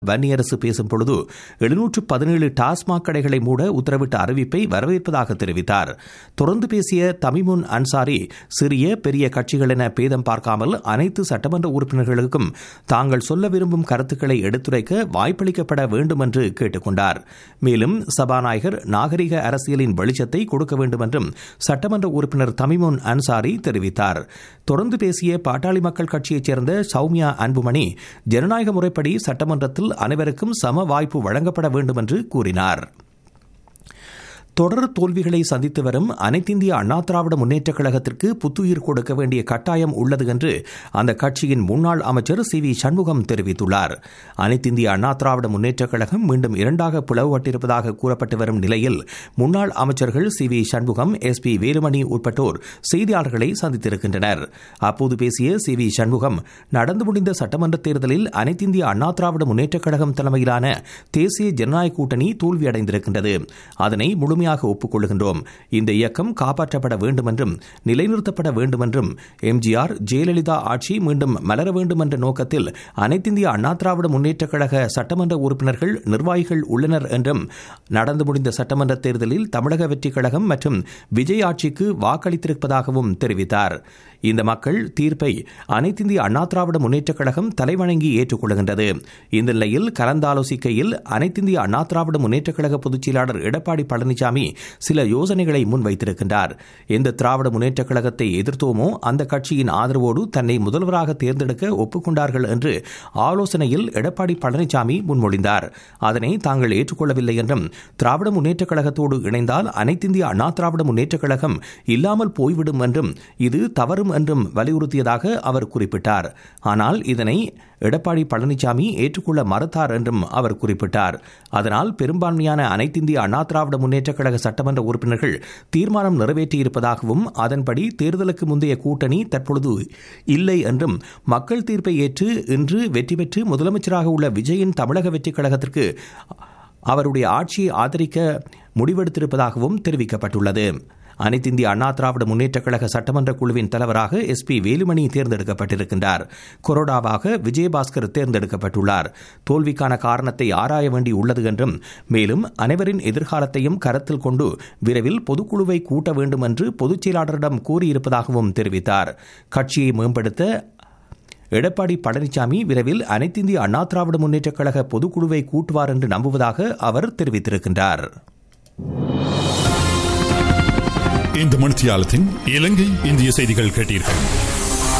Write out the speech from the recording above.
வன்னியரசு பேசும் பொழுது எழுநூற்று பதினேழு டாஸ்மாக் கடைகளை மூட உத்தரவிட்ட அறிவிப்பை வரவேற்பதாக தெரிவித்தார் தொடர்ந்து பேசிய தமிமுன் அன்சாரி சிறிய பெரிய கட்சிகள் என பேதம் பார்க்காமல் அனைத்து சட்டமன்ற உறுப்பினர்களுக்கும் தாங்கள் சொல்ல விரும்பும் கருத்துக்களை எடுத்துரைக்க வாய்ப்பளிக்கப்பட வேண்டும் என்று கேட்டுக் கொண்டார் மேலும் சபாநாயகர் நாகரிக அரசியலின் வெளிச்சத்தை கொடுக்க வேண்டும் என்றும் சட்டமன்ற உறுப்பினர் தமிமுன் அன்சாரி தெரிவித்தார் தொடர்ந்து பேசிய பாட்டாளி மக்கள் கட்சியைச் சேர்ந்த சௌமியா அன்புமணி ஜனநாயக முறைப்படி சட்டமன்றத்தில் அனைவருக்கும் சம வாய்ப்பு வழங்கப்பட வேண்டும் என்று கூறினார் தொடர் தோல்விகளை சந்தித்து வரும் அனைத்திந்திய அண்ணா திராவிட முன்னேற்றக் கழகத்திற்கு புத்துயிர் கொடுக்க வேண்டிய கட்டாயம் உள்ளது என்று அந்த கட்சியின் முன்னாள் அமைச்சர் சி வி சண்முகம் தெரிவித்துள்ளார் அனைத்திந்திய அண்ணா திராவிட முன்னேற்றக் கழகம் மீண்டும் இரண்டாக பிளவுபட்டிருப்பதாக கூறப்பட்டு வரும் நிலையில் முன்னாள் அமைச்சர்கள் C V Shanmugam S P Velumani உட்பட்டோர் செய்தியாளர்களை சந்தித்திருக்கின்றனர் அப்போது பேசிய சி வி சண்முகம் நடந்து முடிந்த சட்டமன்ற தேர்தலில் அனைத்திந்திய அண்ணா திராவிட முன்னேற்றக் கழகம் தலைமையிலான தேசிய ஜனநாயக கூட்டணி தோல்வியடைந்திருக்கின்றது அதனை முழுமையாக முழுமையாக ஒப்புக்கொள்கின்றோம் இந்த இயக்கம் காப்பாற்றப்பட வேண்டும் என்றும் நிலைநிறுத்தப்பட வேண்டும் என்றும் எம்ஜிஆர் ஜெயலலிதா ஆட்சி மீண்டும் மலர வேண்டும் என்ற நோக்கத்தில் அனைத்திந்திய அண்ணா திராவிட முன்னேற்றக் கழக சட்டமன்ற உறுப்பினர்கள் நிர்வாகிகள் உள்ளனர் என்றும் நடந்து முடிந்த சட்டமன்ற தேர்தலில் தமிழக வெற்றிக் கழகம் மற்றும் விஜய் ஆட்சிக்கு வாக்களித்திருப்பதாகவும் தெரிவித்தார் இந்த மக்கள் தீர்ப்பை அனைத்திந்திய அண்ணா திராவிட முன்னேற்றக் கழகம் தலைவணங்கி ஏற்றுக்கொள்கின்றது இந்த நிலையில் கலந்தாலோசிக்கையில் அனைத்திந்திய அண்ணா திராவிட முன்னேற்றக் கழக பொதுச் செயலாளர் எடப்பாடி பழனிசாமி சில யோசனைகளை முன்வைத்திருக்கின்றார் எந்த திராவிட முன்னேற்றக் கழகத்தை எதிர்த்தோமோ அந்த கட்சியின் ஆதரவோடு தன்னை முதல்வராக தேர்ந்தெடுக்க ஒப்புக்கொண்டார்கள் என்று ஆலோசனையில் எடப்பாடி பழனிசாமி முன்மொழிந்தார் அதனை தாங்கள் ஏற்றுக்கொள்ளவில்லை என்றும் திராவிட முன்னேற்றக் கழகத்தோடு இணைந்தால் அனைத்திந்திய அண்ணா திராவிட முன்னேற்றக் கழகம் இல்லாமல் போய்விடும் என்றும் இது தவறும் என்றும் வலியுறுத்தியதாக அவர் குறிப்பிட்டார் ஆனால் இதனை எடப்பாடி பழனிசாமி ஏற்றுக்கொள்ள மறுத்தார் என்றும் அவர் குறிப்பிட்டார் அதனால் பெரும்பான்மையான அனைத்திந்திய அண்ணா திராவிட முன்னேற்றக் கழக சட்டமன்ற உறுப்பினர்கள் தீர்மானம் நிறைவேற்றியிருப்பதாகவும் அதன்படி தேர்தலுக்கு முந்தைய கூட்டணி தற்பொழுது இல்லை என்றும் மக்கள் தீர்ப்பை ஏற்று இன்று வெற்றி பெற்று முதலமைச்சராக உள்ள விஜயின் தமிழக வெற்றிக் கழகத்திற்கு அவருடைய ஆட்சியை ஆதரிக்க முடிவெடுத்திருப்பதாகவும் தெரிவிக்கப்பட்டுள்ளது அனைத்திந்திய அண்ணா திராவிட முன்னேற்றக் கழக சட்டமன்ற குழுவின் தலைவராக எஸ் பி வேலுமணி தேர்ந்தெடுக்கப்பட்டிருக்கின்றார் கொரோடாவாக விஜயபாஸ்கர் தேர்ந்தெடுக்கப்பட்டுள்ளார் தோல்விக்கான காரணத்தை ஆராய வேண்டி உள்ளது என்றும் மேலும் அனைவரின் எதிர்காலத்தையும் கருத்தில் கொண்டு விரைவில் பொதுக்குழுவை கூட்ட வேண்டும் என்று பொதுச் செயலாளரிடம் கூறியிருப்பதாகவும் தெரிவித்தார் கட்சியை மேம்படுத்த எடப்பாடி பழனிசாமி விரைவில் அனைத்திந்திய அண்ணா திராவிட முன்னேற்றக் கழக பொதுக்குழுவை கூட்டுவார் என்று நம்புவதாக அவர் தெரிவித்திருக்கின்றார் இந்த மணித்தியாலத்தின் இலங்கை இந்திய செய்திகள் கேட்டீர்கள்